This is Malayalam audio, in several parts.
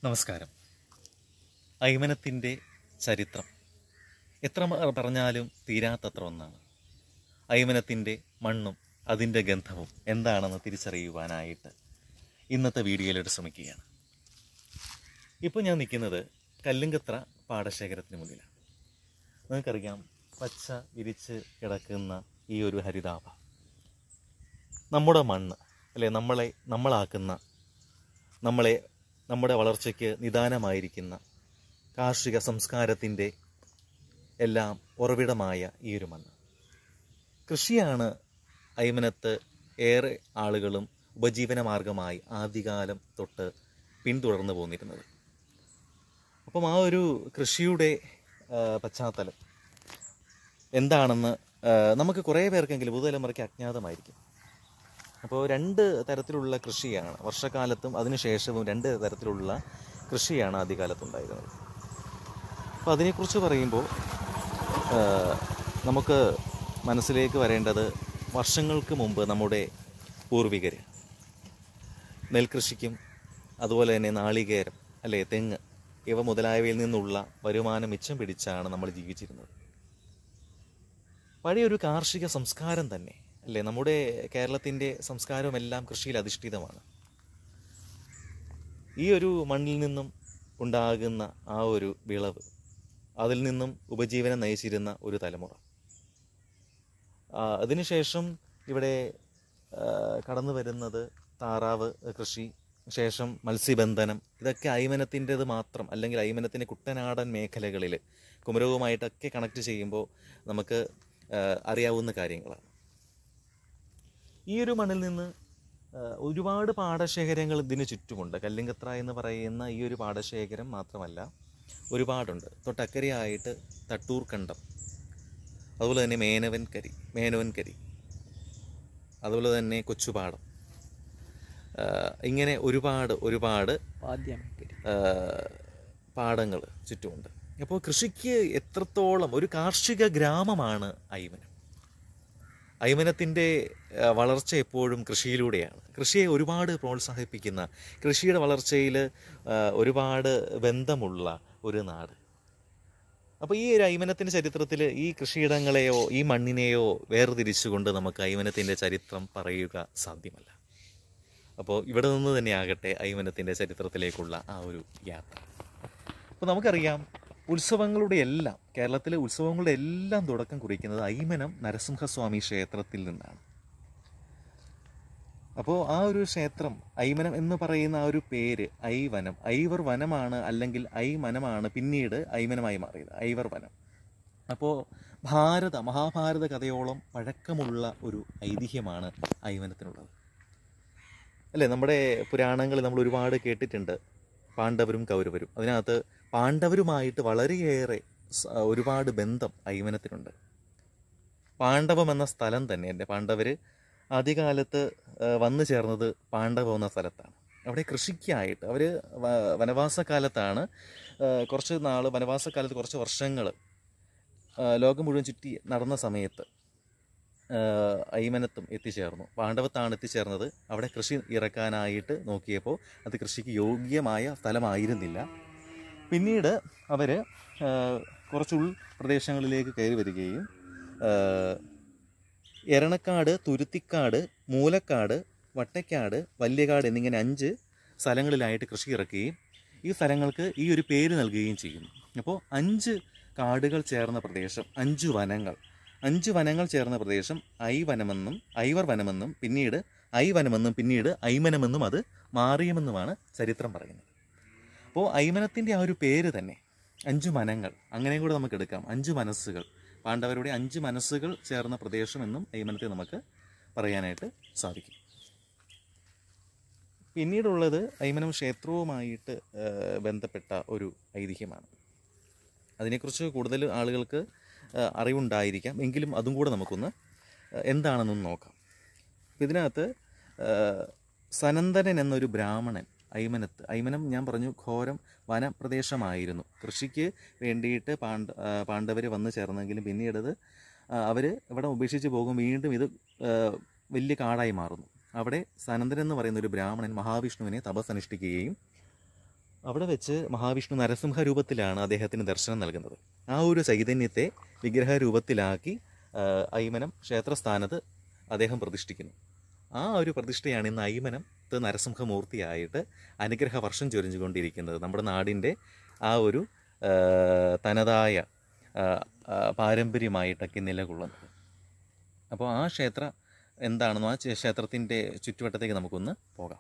നമസ്കാരം അയ്മനത്തിൻ്റെ ചരിത്രം എത്ര മ- പറഞ്ഞാലും തീരാത്തത്ര ഒന്നാണ് അയ്മനത്തിൻ്റെ മണ്ണും അതിൻ്റെ ഗന്ധവും എന്താണെന്ന് തിരിച്ചറിയുവാനായിട്ട് ഇന്നത്തെ വീഡിയോയിലോട്ട് ശ്രമിക്കുകയാണ് ഇപ്പോൾ ഞാൻ നിൽക്കുന്നത് കല്ലുങ്കത്ര പാടശേഖരത്തിന് മുന്നിലാണ് നിങ്ങൾക്കറിയാം പച്ച വിരിച്ച് കിടക്കുന്ന ഈ ഒരു ഹരിതാഭ നമ്മുടെ മണ്ണ് അല്ലെ നമ്മളെ നമ്മളാക്കുന്ന നമ്മളെ നമ്മുടെ വളർച്ചയ്ക്ക് നിദാനമായിരിക്കുന്ന കാർഷിക സംസ്കാരത്തിൻ്റെ എല്ലാം ഉറവിടമായ ഈ ഒരു മണ്ണ് കൃഷിയാണ് അയ്മനത്ത് ഏറെ ആളുകളും ഉപജീവന മാർഗമായി ആദ്യകാലം തൊട്ട് പിന്തുടർന്നു പോന്നിരുന്നത് അപ്പം ആ ഒരു കൃഷിയുടെ ആ, പശ്ചാത്തലം എന്താണെന്ന് ആ, നമുക്ക് കുറേ പേർക്കെങ്കിലും പുതുതലമുറയ്ക്ക് അജ്ഞാതമായിരിക്കും അപ്പോൾ രണ്ട് തരത്തിലുള്ള കൃഷിയാണ് വർഷക്കാലത്തും അതിനുശേഷവും രണ്ട് തരത്തിലുള്ള കൃഷിയാണ് ആദ്യകാലത്തുണ്ടായിരുന്നത് അപ്പോൾ അതിനെക്കുറിച്ച് പറയുമ്പോൾ ആ, നമുക്ക് മനസ്സിലേക്ക് വരേണ്ടത് വർഷങ്ങൾക്ക് മുമ്പ് നമ്മുടെ പൂർവികർ നെൽകൃഷിക്കും അതുപോലെ തന്നെ നാളികേരം അല്ലേ തെങ്ങ് ഇവ മുതലായവയിൽ നിന്നുള്ള വരുമാനം മിച്ചം പിടിച്ചാണ് നമ്മൾ ജീവിച്ചിരുന്നത് പഴയൊരു കാർഷിക സംസ്കാരം തന്നെ അല്ലേ നമ്മുടെ കേരളത്തിൻ്റെ സംസ്കാരവും എല്ലാം കൃഷിയിൽ അധിഷ്ഠിതമാണ് ഈ ഒരു മണ്ണിൽ നിന്നും ഉണ്ടാകുന്ന ആ ഒരു വിളവ് അതിൽ നിന്നും ഉപജീവനം നയിച്ചിരുന്ന ഒരു തലമുറ ആ, അതിനുശേഷം ഇവിടെ ആ, കടന്നു വരുന്നത് താറാവ് കൃഷി ശേഷം മത്സ്യബന്ധനം ഇതൊക്കെ അയ്മനത്തിൻ്റെത് മാത്രം അല്ലെങ്കിൽ അയ്മനത്തിൻ്റെ കുട്ടനാടൻ മേഖലകളിൽ കുമരകവുമായിട്ടൊക്കെ കണക്ട് ചെയ്യുമ്പോൾ നമുക്ക് ആ, അറിയാവുന്ന കാര്യങ്ങളാണ് ഈ ഒരു മണ്ണിൽ നിന്ന് ആ, ഒരുപാട് പാടശേഖരങ്ങൾ ഇതിന് ചുറ്റുമുണ്ട് കല്ലിങ്കത്ര എന്ന് പറയുന്ന ഈ ഒരു പാടശേഖരം മാത്രമല്ല ഒരുപാടുണ്ട് തൊട്ടക്കരയായിട്ട് തട്ടൂർ കണ്ടം അതുപോലെ തന്നെ മേനവൻകരി മേനവൻകരി അതുപോലെ തന്നെ കൊച്ചുപാടം ആ, ഇങ്ങനെ ഒരുപാട് ഒരുപാട് പാടങ്ങൾ ചുറ്റുമുണ്ട് അപ്പോൾ കൃഷിക്ക് എത്രത്തോളം ഒരു കാർഷിക ഗ്രാമമാണ് അയ്മനം അയ്മനത്തിൻ്റെ ആ, വളർച്ച എപ്പോഴും കൃഷിയിലൂടെയാണ് കൃഷിയെ ഒരുപാട് പ്രോത്സാഹിപ്പിക്കുന്ന കൃഷിയുടെ വളർച്ചയിൽ ആ, ഒരുപാട് ബന്ധമുള്ള ഒരു നാട് അപ്പോൾ ഈ ഒരു അയ്മനത്തിൻ്റെ ചരിത്രത്തിൽ ഈ കൃഷിയിടങ്ങളെയോ ഈ മണ്ണിനെയോ വേർതിരിച്ചുകൊണ്ട് നമുക്ക് അയ്മനത്തിൻ്റെ ചരിത്രം പറയുക സാധ്യമല്ല അപ്പോൾ ഇവിടെ നിന്ന് തന്നെയാകട്ടെ അയ്മനത്തിൻ്റെ ചരിത്രത്തിലേക്കുള്ള ആ ഒരു യാത്ര അപ്പോൾ നമുക്കറിയാം ഉത്സവങ്ങളുടെ എല്ലാം കേരളത്തിലെ ഉത്സവങ്ങളുടെ എല്ലാം തുടക്കം കുറിക്കുന്നത് അയ്മനം നരസിംഹസ്വാമി ക്ഷേത്രത്തിൽ നിന്നാണ് അപ്പോൾ ആ ഒരു ക്ഷേത്രം ഐമനം എന്ന് പറയുന്ന ആ ഒരു പേര് ഐവനം ഐവർ വനമാണ് അല്ലെങ്കിൽ ഐ മനമാണ് പിന്നീട് ഐമനമായി മാറിയത് ഐവർ വനം അപ്പോൾ ഭാരത മഹാഭാരത കഥയോളം പഴക്കമുള്ള ഒരു ഐതിഹ്യമാണ് ഐവനത്തിനുള്ളത് അല്ലേ നമ്മുടെ പുരാണങ്ങളിൽ നമ്മൾ ഒരുപാട് കേട്ടിട്ടുണ്ട് പാണ്ഡവരും കൗരവരും അതിനകത്ത് പാണ്ഡവരുമായിട്ട് വളരെയേറെ സ- ഒരുപാട് ബന്ധം ഐവനത്തിനുണ്ട് പാണ്ഡവം എന്ന സ്ഥലം തന്നെ എൻ്റെ പാണ്ഡവർ ആദ്യകാലത്ത് ആ, വന്നു ചേർന്നത് പാണ്ഡവം എന്ന സ്ഥലത്താണ് അവിടെ കൃഷിക്കായിട്ട് അവർ വനവാസക്കാലത്താണ് ആ, കുറച്ച് നാൾ വനവാസക്കാലത്ത് കുറച്ച് വർഷങ്ങൾ ലോകം മുഴുവൻ ചുറ്റി നടന്ന സമയത്ത് ആ, അയ്മനത്തും എത്തിച്ചേർന്നു പാണ്ഡവത്താണ് എത്തിച്ചേർന്നത് അവിടെ കൃഷി ഇറക്കാനായിട്ട് നോക്കിയപ്പോൾ അത് കൃഷിക്ക് യോഗ്യമായ സ്ഥലമായിരുന്നില്ല പിന്നീട് അവർ കുറച്ച് ഉൾ പ്രദേശങ്ങളിലേക്ക് കയറി വരികയും ആ, എരണക്കാട് തുരുത്തിക്കാട് മൂലക്കാട് വട്ടക്കാട് വല്യകാട് എന്നിങ്ങനെ അഞ്ച് സ്ഥലങ്ങളിലായിട്ട് കൃഷി ഇറക്കുകയും ഈ സ്ഥലങ്ങൾക്ക് ഈ ഒരു പേര് നൽകുകയും ചെയ്യുന്നു അപ്പോൾ അഞ്ച് കാടുകൾ ചേർന്ന പ്രദേശം അഞ്ച് വനങ്ങൾ അഞ്ച് വനങ്ങൾ ചേർന്ന പ്രദേശം ഐ വനമെന്നും ഐവർ വനമെന്നും പിന്നീട് ഐ വനമെന്നും പിന്നീട് ഐമനമെന്നും അത് മാറിയമെന്നുമാണ് ചരിത്രം പറയുന്നത് അപ്പോൾ ഐമനത്തിൻ്റെ ആ ഒരു പേര് തന്നെ അഞ്ച് മനങ്ങൾ അങ്ങനെയും കൂടെ നമുക്ക് എടുക്കാം അഞ്ച് മനസ്സുകൾ പാണ്ഡവരുടെ അഞ്ച് മനസ്സുകൾ ചേർന്ന പ്രദേശം എന്നും ഐമനത്തെ നമുക്ക് പറയാനായിട്ട് സാധിക്കും പിന്നീടുള്ളത് ഐമനം ക്ഷേത്രവുമായിട്ട് ആ, ബന്ധപ്പെട്ട ഒരു ഐതിഹ്യമാണ് അതിനെക്കുറിച്ച് കൂടുതൽ ആളുകൾക്ക് ആ, അറിവുണ്ടായിരിക്കാം എങ്കിലും അതും കൂടെ നമുക്കൊന്ന് ആ, എന്താണെന്നൊന്ന് നോക്കാം അപ്പം ഇതിനകത്ത് ആ, സനന്ദനൻ എന്നൊരു ബ്രാഹ്മണൻ ഐമനത്ത് ഐമനം ഞാൻ പറഞ്ഞു ഘോരം വനപ്രദേശമായിരുന്നു കൃഷിക്ക് വേണ്ടിയിട്ട് പാണ്ഡ പാണ്ഡവർ വന്നു ചേർന്നെങ്കിലും പിന്നീടത് അവർ ഇവിടെ ഉപേക്ഷിച്ച് പോകും വീണ്ടും ഇത് ആ, വലിയ കാടായി മാറുന്നു അവിടെ സനന്ദൻ എന്ന് പറയുന്ന ഒരു ബ്രാഹ്മണൻ മഹാവിഷ്ണുവിനെ തപസ്സനുഷ്ഠിക്കുകയും അവിടെ വെച്ച് മഹാവിഷ്ണു നരസിംഹ രൂപത്തിലാണ് അദ്ദേഹത്തിന് ദർശനം നൽകുന്നത് ആ ഒരു ചൈതന്യത്തെ വിഗ്രഹ രൂപത്തിലാക്കി ആ, ഐമനം ക്ഷേത്രസ്ഥാനത്ത് അദ്ദേഹം പ്രതിഷ്ഠിക്കുന്നു ആ ഒരു പ്രതിഷ്ഠയാണ് ഇന്ന് ഐമനത്ത് നരസിംഹമൂർത്തിയായിട്ട് അനുഗ്രഹ വർഷം ചൊരിഞ്ഞുകൊണ്ടിരിക്കുന്നത് നമ്മുടെ നാടിൻ്റെ ആ ഒരു ആ, തനതായ ആ, ആ, പാരമ്പര്യമായിട്ടൊക്കെ നിലകൊള്ളുന്നത് അപ്പോൾ ആ ക്ഷേത്ര എന്താണെന്നോ ആ ചെ- ക്ഷേത്രത്തിൻ്റെ ചുറ്റുവട്ടത്തേക്ക് നമുക്കൊന്ന് പോകാം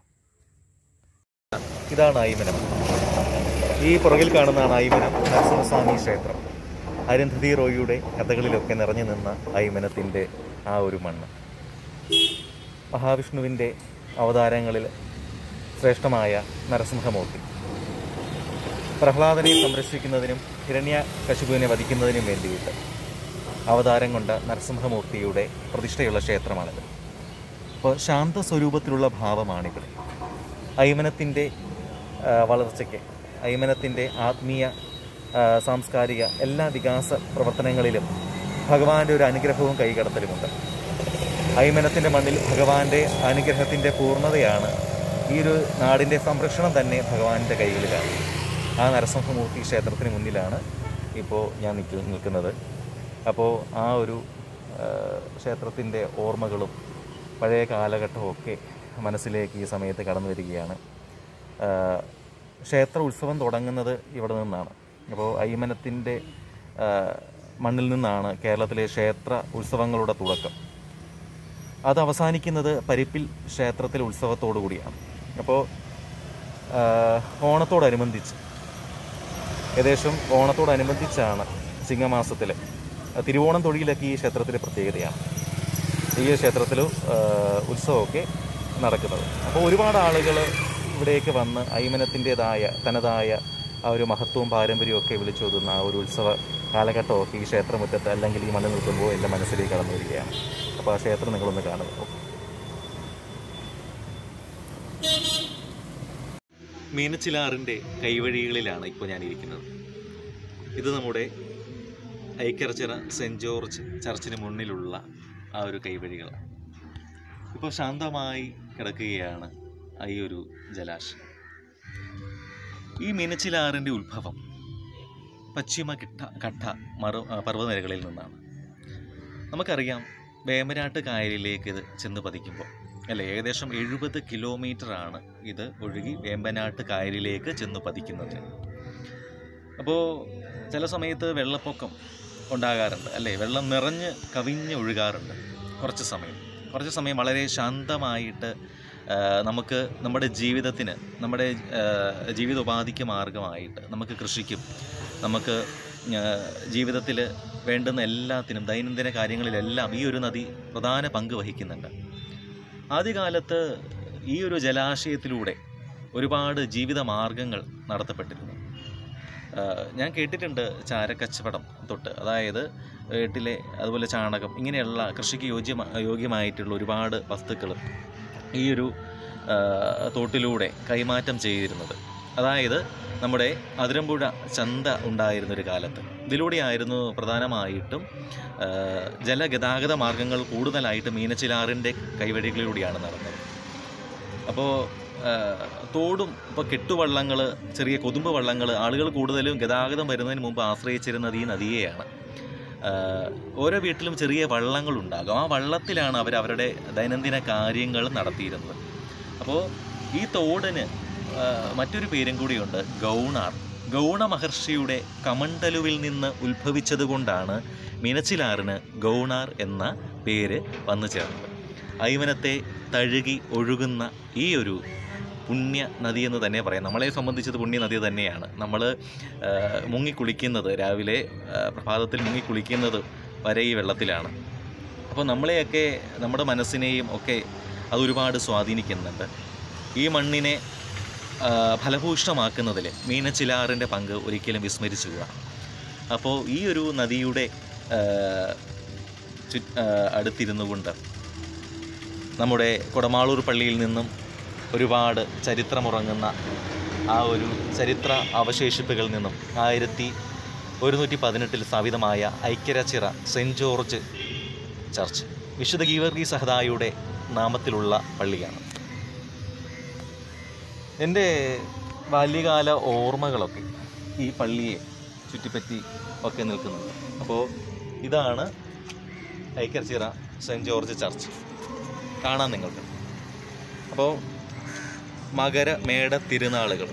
ഇതാണ് ഐമനം ഈ പുറകിൽ കാണുന്നതാണ് ഐമനം നരസിംഹസ്വാമി ക്ഷേത്രം അരുന്ധതി റോയിയുടെ കഥകളിലൊക്കെ നിറഞ്ഞു നിന്ന ഐമനത്തിൻ്റെ ആ ഒരു മണ്ണ് മഹാവിഷ്ണുവിൻ്റെ അവതാരങ്ങളിൽ ശ്രേഷ്ഠമായ നരസിംഹമൂർത്തി പ്രഹ്ലാദനെ സംരക്ഷിക്കുന്നതിനും ഹിരണ്യ കശുപുവിനെ വധിക്കുന്നതിനും വേണ്ടിയിട്ട് അവതാരം കൊണ്ട നരസിംഹമൂർത്തിയുടെ പ്രതിഷ്ഠയുള്ള ക്ഷേത്രമാണിത് അപ്പോൾ ശാന്ത സ്വരൂപത്തിലുള്ള ഭാവമാണിവിടെ ഐമനത്തിൻ്റെ ആ, വളർച്ചയ്ക്ക് ഐമനത്തിൻ്റെ ആത്മീയ ആ, സാംസ്കാരിക എല്ലാ വികാസ പ്രവർത്തനങ്ങളിലും ഭഗവാന്റെ ഒരു അനുഗ്രഹവും കൈകടത്തലുമുണ്ട് ഐമനത്തിൻ്റെ മണ്ണിൽ ഭഗവാന്റെ അനുഗ്രഹത്തിൻ്റെ പൂർണ്ണതയാണ് ഈ ഒരു നാടിൻ്റെ സംരക്ഷണം തന്നെ ഭഗവാന്റെ കൈകളിലാണ് ആ നരസിംഹമൂർത്തി ക്ഷേത്രത്തിന് മുന്നിലാണ് ഇപ്പോൾ ഞാൻ നിൽക്കു നിൽക്കുന്നത് അപ്പോൾ ആ ഒരു ക്ഷേത്രത്തിൻ്റെ ഓർമ്മകളും പഴയ കാലഘട്ടവും ഒക്കെ മനസ്സിലേക്ക് ഈ സമയത്ത് കടന്നു വരികയാണ് ആ, ക്ഷേത്ര ഉത്സവം തുടങ്ങുന്നത് ഇവിടെ നിന്നാണ് അപ്പോൾ ഐമനത്തിൻ്റെ ആ, മണ്ണിൽ നിന്നാണ് കേരളത്തിലെ ക്ഷേത്ര ഉത്സവങ്ങളുടെ തുടക്കം അത് അവസാനിക്കുന്നത് പരിപ്പിൽ ക്ഷേത്രത്തിലെ ഉത്സവത്തോടു കൂടിയാണ് അപ്പോൾ ആ, ഓണത്തോടനുബന്ധിച്ച് ഏകദേശം ഓണത്തോടനുബന്ധിച്ചാണ് ചിങ്ങമാസത്തിൽ തിരുവോണം തൊഴിലൊക്കെ ഈ ക്ഷേത്രത്തിലെ പ്രത്യേകതയാണ് ഈ ക്ഷേത്രത്തിൽ ഉത്സവമൊക്കെ നടക്കുന്നത് അപ്പോൾ ഒരുപാട് ആളുകൾ ഇവിടേക്ക് വന്ന് ഐമനത്തിൻ്റെതായ തനതായ ആ ഒരു മഹത്വവും പാരമ്പര്യവും ഒക്കെ വിളിച്ചോതുന്ന ആ ഒരു ഉത്സവ കാലഘട്ടമൊക്കെ ഈ ക്ഷേത്രമുറ്റത്ത് അല്ലെങ്കിൽ ഈ മണ്ണിൽ നിൽക്കുമ്പോൾ എൻ്റെ മനസ്സിലേക്ക് കടന്നു വരികയാണ് അപ്പോൾ ആ ക്ഷേത്രം നിങ്ങളൊന്ന് കാണുക മീനച്ചിലാറിൻ്റെ കൈവഴികളിലാണ് ഇപ്പോൾ ഞാൻ ഇരിക്കുന്നത് ഇത് നമ്മുടെ ഐക്യറച്ചിറ സെൻറ് ജോർജ് ചർച്ചിന് മുന്നിലുള്ള ആ ഒരു കൈവഴികളാണ് ഇപ്പോൾ ശാന്തമായി കിടക്കുകയാണ് ഈ ഒരു ജലാശയം ഈ മീനച്ചിലാറിൻ്റെ ഉത്ഭവം പശ്ചിമ കിട്ട കട്ട മറു ആ, പർവ്വതനിരകളിൽ നിന്നാണ് നമുക്കറിയാം വേമനാട്ട് കായലിലേക്ക് ഇത് ചെന്ന് പതിക്കുമ്പോൾ അല്ലെ ഏകദേശം എഴുപത് ആണ് ഇത് ഒഴുകി വേമ്പനാട്ട് കായലിലേക്ക് ചെന്ന് പതിക്കുന്നത് അപ്പോൾ ചില സമയത്ത് വെള്ളപ്പൊക്കം ഉണ്ടാകാറുണ്ട് അല്ലേ വെള്ളം നിറഞ്ഞ് കവിഞ്ഞ് ഒഴുകാറുണ്ട് കുറച്ച് സമയം കുറച്ച് സമയം വളരെ ശാന്തമായിട്ട് ആ, നമുക്ക് നമ്മുടെ ജീവിതത്തിന് നമ്മുടെ ആ, ജീവിതോപാധിക്ക് മാർഗമായിട്ട് നമുക്ക് കൃഷിക്കും നമുക്ക് ജീവിതത്തിൽ വേണ്ടുന്ന എല്ലാത്തിനും ദൈനംദിന കാര്യങ്ങളിലെല്ലാം ഈ ഒരു നദി പ്രധാന പങ്ക് വഹിക്കുന്നുണ്ട് ആദ്യകാലത്ത് ഈ ഒരു ജലാശയത്തിലൂടെ ഒരുപാട് ജീവിത മാർഗങ്ങൾ നടത്തപ്പെട്ടിരുന്നു ആ, ഞാൻ കേട്ടിട്ടുണ്ട് ചാരക്കച്ചവടം തൊട്ട് അതായത് വീട്ടിലെ അതുപോലെ ചാണകം ഇങ്ങനെയുള്ള കൃഷിക്ക് യോജ്യമാ യോഗ്യമായിട്ടുള്ള ഒരുപാട് വസ്തുക്കൾ ഈ ഒരു ആ, തോട്ടിലൂടെ കൈമാറ്റം ചെയ്തിരുന്നത് അതായത് നമ്മുടെ അതിരമ്പുഴ ചന്ത ഉണ്ടായിരുന്ന ഒരു കാലത്ത് ഇതിലൂടെയായിരുന്നു പ്രധാനമായിട്ടും ആ, ജലഗതാഗത മാർഗങ്ങൾ കൂടുതലായിട്ട് മീനച്ചിലാറിൻ്റെ കൈവഴികളിലൂടെയാണ് നടന്നത് അപ്പോൾ തോടും ഇപ്പോൾ കെട്ടുവള്ളങ്ങൾ ചെറിയ കൊതുമ്പ് വള്ളങ്ങൾ ആളുകൾ കൂടുതലും ഗതാഗതം വരുന്നതിന് മുമ്പ് ആശ്രയിച്ചിരുന്നത് ഈ നദിയെയാണ് ആ, ഓരോ വീട്ടിലും ചെറിയ വള്ളങ്ങളുണ്ടാകും ആ വള്ളത്തിലാണ് അവർ അവരുടെ ദൈനംദിന കാര്യങ്ങൾ നടത്തിയിരുന്നത് അപ്പോൾ ഈ തോടിന് ആ, മറ്റൊരു പേരും കൂടിയുണ്ട് ഗൗണാർ ഗൗണ മഹർഷിയുടെ കമണ്ടലുവിൽ നിന്ന് ഉത്ഭവിച്ചതുകൊണ്ടാണ് മീനച്ചിലാറിന് ഗൗണാർ എന്ന പേര് വന്നു ചേർന്നത് ഐവനത്തെ തഴുകി ഒഴുകുന്ന ഈ ഒരു പുണ്യ നദി എന്ന് തന്നെ പറയാം നമ്മളെ സംബന്ധിച്ചത് പുണ്യ നദി തന്നെയാണ് നമ്മൾ മുങ്ങിക്കുളിക്കുന്നത് രാവിലെ ആ, പ്രഭാതത്തിൽ മുങ്ങിക്കുളിക്കുന്നത് വരെ ഈ വെള്ളത്തിലാണ് അപ്പോൾ നമ്മളെയൊക്കെ നമ്മുടെ മനസ്സിനെയും ഒക്കെ അതൊരുപാട് സ്വാധീനിക്കുന്നുണ്ട് ഈ മണ്ണിനെ ആ, ഫലഭൂഷ്ടമാക്കുന്നതിൽ മീനച്ചിലാറിൻ്റെ പങ്ക് ഒരിക്കലും വിസ്മരിച്ചുകൂടാ അപ്പോൾ ഈ ഒരു നദിയുടെ ആ, ചു ആ, അടുത്തിരുന്നു കൊണ്ട് നമ്മുടെ കൊടമാളൂർ പള്ളിയിൽ നിന്നും ഒരുപാട് ചരിത്രമുറങ്ങുന്ന ആ ഒരു ചരിത്ര അവശേഷിപ്പുകളിൽ നിന്നും ആയിരത്തി ഒരുന്നൂറ്റി പതിനെട്ടിൽ സ്ഥാപിതമായ ഐക്യരച്ചിറ സെൻറ് ജോർജ് ചർച്ച് വിശുദ്ധ ഗീവർഗി സഹദായുടെ നാമത്തിലുള്ള പള്ളിയാണ് എൻ്റെ ബാല്യകാല ഓർമ്മകളൊക്കെ ഈ പള്ളിയെ ചുറ്റിപ്പറ്റി ഒക്കെ നിൽക്കുന്നുണ്ട് അപ്പോൾ ഇതാണ് ഐക്കർച്ചിറ സെൻറ്റ് ജോർജ് ചർച്ച് കാണാം നിങ്ങൾക്ക് അപ്പോൾ മകര മേട തിരുനാളുകൾ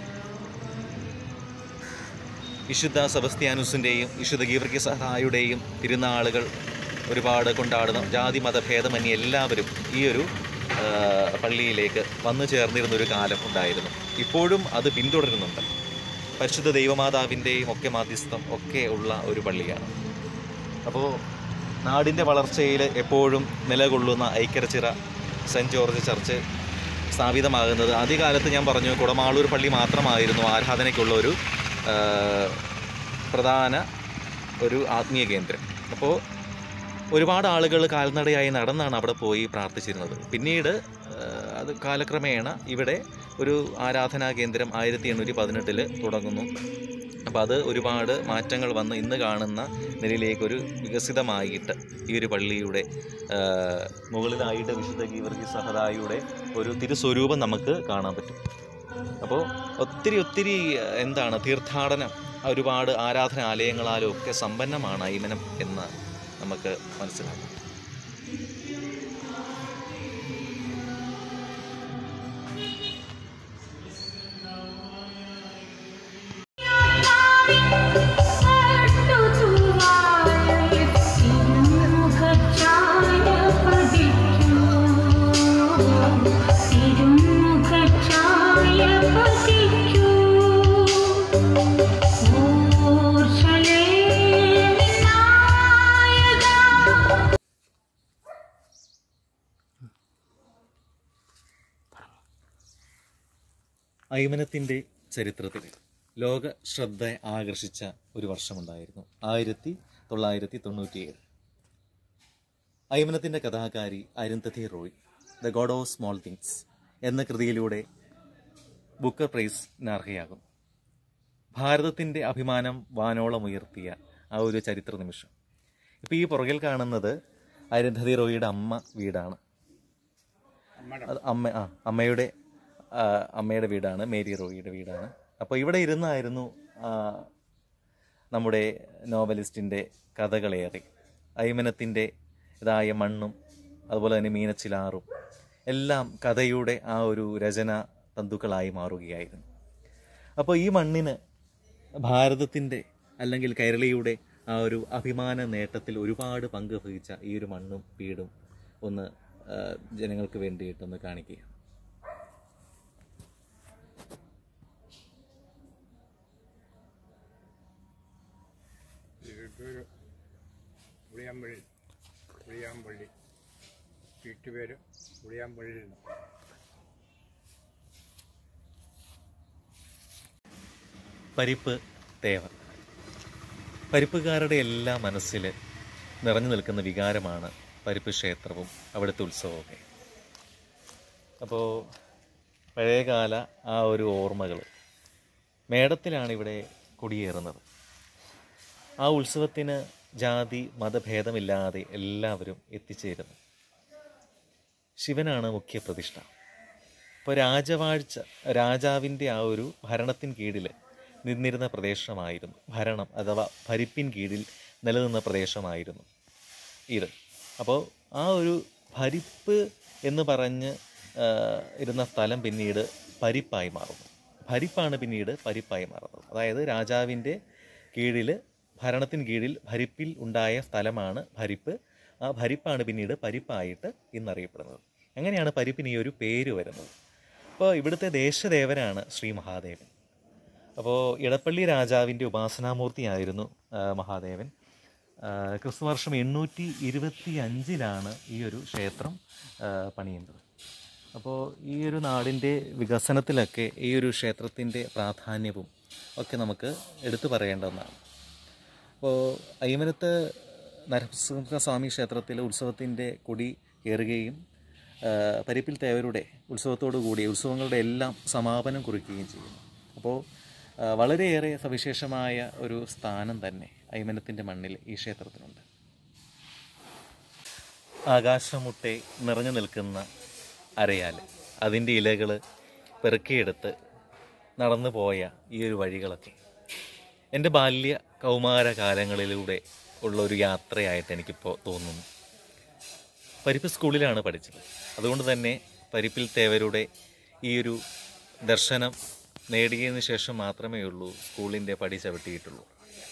വിശുദ്ധ സെബസ്ത്യാനുസിൻ്റെയും വിശുദ്ധ ഗീവർഗി സഹായുടെയും തിരുനാളുകൾ ഒരുപാട് കൊണ്ടാടുന്ന ജാതി മത ഭേദമന്യേ എല്ലാവരും ഈ ഒരു ആ, പള്ളിയിലേക്ക് വന്നു ചേർന്നിരുന്ന ഒരു കാലം ഉണ്ടായിരുന്നു ഇപ്പോഴും അത് പിന്തുടരുന്നുണ്ട് പരിശുദ്ധ ദൈവമാതാവിൻ്റെയും ഒക്കെ മാധ്യസ്ഥം ഒക്കെ ഉള്ള ഒരു പള്ളിയാണ് അപ്പോൾ നാടിൻ്റെ വളർച്ചയിൽ എപ്പോഴും നിലകൊള്ളുന്ന ഐക്യരച്ചിറ സെൻറ്റ് ജോർജ് ചർച്ച് സ്ഥാപിതമാകുന്നത് ആദ്യകാലത്ത് ഞാൻ പറഞ്ഞു കുടമാളൂർ പള്ളി മാത്രമായിരുന്നു ആരാധനയ്ക്കുള്ള ഒരു ആ, പ്രധാന ഒരു ആത്മീയ കേന്ദ്രം അപ്പോൾ ഒരുപാട് ആളുകൾ കാൽനടയായി നടന്നാണ് അവിടെ പോയി പ്രാർത്ഥിച്ചിരുന്നത് പിന്നീട് ആ, അത് കാലക്രമേണ ഇവിടെ ഒരു ആരാധനാ കേന്ദ്രം ആയിരത്തി എണ്ണൂറ്റി പതിനെട്ടിൽ തുടങ്ങുന്നു അപ്പോൾ അത് ഒരുപാട് മാറ്റങ്ങൾ വന്ന് ഇന്ന് കാണുന്ന നിലയിലേക്കൊരു വികസിതമായിട്ട് ഈ ഒരു പള്ളിയുടെ ആ, മുകളിലായിട്ട് വിശുദ്ധ ഗീവർഗി സഹദായിയുടെ ഒരു തിരുസ്വരൂപം നമുക്ക് കാണാൻ പറ്റും അപ്പോൾ ഒത്തിരി ഒത്തിരി ആ, എന്താണ് തീർത്ഥാടനം ഒരുപാട് ആരാധനാലയങ്ങളാലും ഒക്കെ സമ്പന്നമാണ് ഐമനം എന്ന് നമുക്ക് മനസ്സിലാക്കാം ഐമനത്തിൻ്റെ ചരിത്രത്തിൽ ലോക ശ്രദ്ധ ആകർഷിച്ച ഒരു വർഷമുണ്ടായിരുന്നു ആയിരത്തി തൊള്ളായിരത്തി തൊണ്ണൂറ്റിയേഴ് ഐമനത്തിൻ്റെ കഥാകാരി Arundhati Roy the God of small things എന്ന കൃതിയിലൂടെ ബുക്കർ പ്രൈസിന് അർഹയാകും ഭാരതത്തിൻ്റെ അഭിമാനം വാനോളം ഉയർത്തിയ ആ ഒരു ചരിത്ര നിമിഷം ഇപ്പോൾ ഈ പുറകിൽ കാണുന്നത് അരുന്ധതി റോയിയുടെ അമ്മ വീടാണ് അത് അമ്മ ആ അമ്മയുടെ ആ, അമ്മയുടെ വീടാണ് മേരി റോയിയുടെ വീടാണ് അപ്പോൾ ഇവിടെ ഇരുന്നായിരുന്നു ആ, നമ്മുടെ നോവലിസ്റ്റിൻ്റെ കഥകളേറെ ഐമനത്തിൻ്റെ ഇതായ മണ്ണും അതുപോലെ തന്നെ മീനച്ചിലാറും എല്ലാം കഥയുടെ ആ ഒരു രചന തന്തുക്കളായി മാറുകയായിരുന്നു അപ്പോൾ ഈ മണ്ണിന് ഭാരതത്തിൻ്റെ അല്ലെങ്കിൽ കൈരളിയുടെ ആ ഒരു അഭിമാന നേട്ടത്തിൽ ഒരുപാട് പങ്ക് വഹിച്ച ഈ ഒരു മണ്ണും വീടും ഒന്ന് ആ, ജനങ്ങൾക്ക് വേണ്ടിയിട്ടൊന്ന് കാണിക്കുക ഇതൊരു ഉളിയാമ്പള്ളി ഉളിയാമ്പള്ളി വീട്ടുപേര് ഉളിയാമ്പള്ളിയിൽ നിന്ന് പരിപ്പ് തേവർ പരിപ്പുകാരുടെ എല്ലാ മനസ്സിൽ നിറഞ്ഞു നിൽക്കുന്ന വികാരമാണ് പരിപ്പ് ക്ഷേത്രവും അവിടുത്തെ ഉത്സവമൊക്കെ അപ്പോൾ പഴയകാല ആ ഒരു ഓർമ്മകൾ മേടത്തിലാണ് ഇവിടെ കൊടിയേറുന്നത് ആ ഉത്സവത്തിന് ജാതി മതഭേദമില്ലാതെ എല്ലാവരും എത്തിച്ചേരുന്നു ശിവനാണ് മുഖ്യ പ്രതിഷ്ഠ ഇപ്പോൾ രാജവാഴ്ച രാജാവിൻ്റെ ആ ഒരു ഭരണത്തിന് കീഴിൽ നിന്നിരുന്ന പ്രദേശമായിരുന്നു ഭരണം അഥവാ ഭരിപ്പിൻ കീഴിൽ നിലനിന്ന പ്രദേശമായിരുന്നു ഇത് അപ്പോൾ ആ ഒരു ഭരിപ്പ് എന്ന് പറഞ്ഞ് ആ, ഇരുന്ന സ്ഥലം പിന്നീട് പരിപ്പായി മാറുന്നു ഭരിപ്പാണ് പിന്നീട് പരിപ്പായി മാറുന്നത് അതായത് രാജാവിൻ്റെ കീഴിൽ ഭരണത്തിന് കീഴിൽ ഭരിപ്പിൽ ഉണ്ടായ സ്ഥലമാണ് ഭരിപ്പ് ആ ഭരിപ്പാണ് പിന്നീട് പരിപ്പായിട്ട് ഇന്നറിയപ്പെടുന്നത് അങ്ങനെയാണ് പരിപ്പിന് ഈ ഒരു പേര് വരുന്നത് അപ്പോൾ ഇവിടുത്തെ ദേശദേവനാണ് ശ്രീ മഹാദേവൻ അപ്പോൾ ഇടപ്പള്ളി രാജാവിൻ്റെ ഉപാസനാമൂർത്തിയായിരുന്നു ആ, മഹാദേവൻ ആ, ക്രിസ്തുവർഷം എണ്ണൂറ്റി ഇരുപത്തി അഞ്ചിലാണ് ഈ ഒരു ക്ഷേത്രം ആ, പണിയുന്നത് അപ്പോൾ ഈ ഒരു നാടിൻ്റെ വികസനത്തിലൊക്കെ ഈ ഒരു ക്ഷേത്രത്തിൻ്റെ പ്രാധാന്യവും ഒക്കെ നമുക്ക് എടുത്തു പറയേണ്ട ഒന്നാണ് അപ്പോൾ അയ്യമനത്ത് നരസിംഹസ്വാമി ക്ഷേത്രത്തിലെ ഉത്സവത്തിൻ്റെ കൊടി കയറുകയും ആ, പരിപ്പിൽ തേവരുടെ ഉത്സവത്തോടു കൂടി ഉത്സവങ്ങളുടെ എല്ലാം സമാപനം കുറിക്കുകയും ചെയ്യുന്നു അപ്പോൾ ആ, വളരെയേറെ സവിശേഷമായ ഒരു സ്ഥാനം തന്നെ അയ്മനത്തിൻ്റെ മണ്ണിൽ ഈ ക്ഷേത്രത്തിനുണ്ട് ആകാശമുട്ടെ നിറഞ്ഞു നിൽക്കുന്ന അരയാൽ അതിൻ്റെ ഇലകൾ പെറുക്കിയെടുത്ത് നടന്നു പോയ ഈ ഒരു വഴികളൊക്കെ എൻ്റെ ബാല്യ കൗമാര കാലങ്ങളിലൂടെ ഉള്ള ഒരു യാത്രയായിട്ട് എനിക്കിപ്പോൾ തോന്നുന്നു പരിപ്പ് സ്കൂളിലാണ് പഠിച്ചത് അതുകൊണ്ട് തന്നെ പരിപ്പിൽ തേവരുടെ ഈ ഒരു ദർശനം നേടിയതിന് ശേഷം മാത്രമേ ഉള്ളൂ സ്കൂളിൻ്റെ പടി ചവിട്ടിയിട്ടുള്ളൂ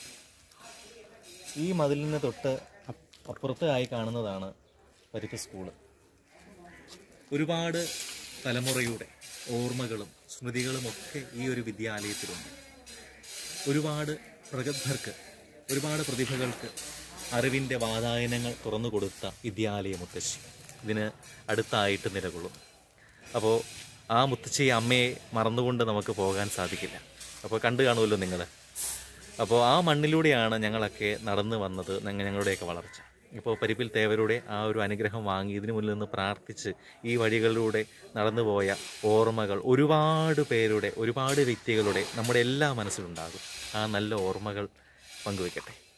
ഈ മതിലിന് തൊട്ട് അപ്പ് അപ്പുറത്തായി കാണുന്നതാണ് പരിപ്പ് സ്കൂള് ഒരുപാട് തലമുറയുടെ ഓർമ്മകളും സ്മൃതികളും ഒക്കെ ഈ ഒരു വിദ്യാലയത്തിലുണ്ട് ഒരുപാട് പ്രഗത്ഭർക്ക് ഒരുപാട് പ്രതിഭകൾക്ക് അറിവിൻ്റെ വാതായനങ്ങൾ തുറന്നു കൊടുത്ത വിദ്യാലയ മുത്തശ്ശി ഇതിന് അടുത്തായിട്ട് നിലകൊള്ളും അപ്പോൾ ആ മുത്തശ്ശി അമ്മയെ മറന്നുകൊണ്ട് നമുക്ക് പോകാൻ സാധിക്കില്ല അപ്പോൾ കണ്ടു കാണുമല്ലോ നിങ്ങൾ അപ്പോൾ ആ മണ്ണിലൂടെയാണ് ഞങ്ങളൊക്കെ നടന്നു വന്നത് ഞങ്ങ- ഞങ്ങളുടെയൊക്കെ വളർച്ച ഇപ്പോൾ പരിപ്പിൽ തേവരുടെ ആ ഒരു അനുഗ്രഹം വാങ്ങി ഇതിനു മുന്നിൽ നിന്ന് പ്രാർത്ഥിച്ച് ഈ വഴികളിലൂടെ നടന്നുപോയ ഓർമ്മകൾ ഒരുപാട് പേരുടെ ഒരുപാട് വ്യക്തികളുടെ നമ്മുടെ എല്ലാ മനസ്സിലുണ്ടാകും ആ നല്ല ഓർമ്മകൾ പങ്കുവെക്കട്ടെ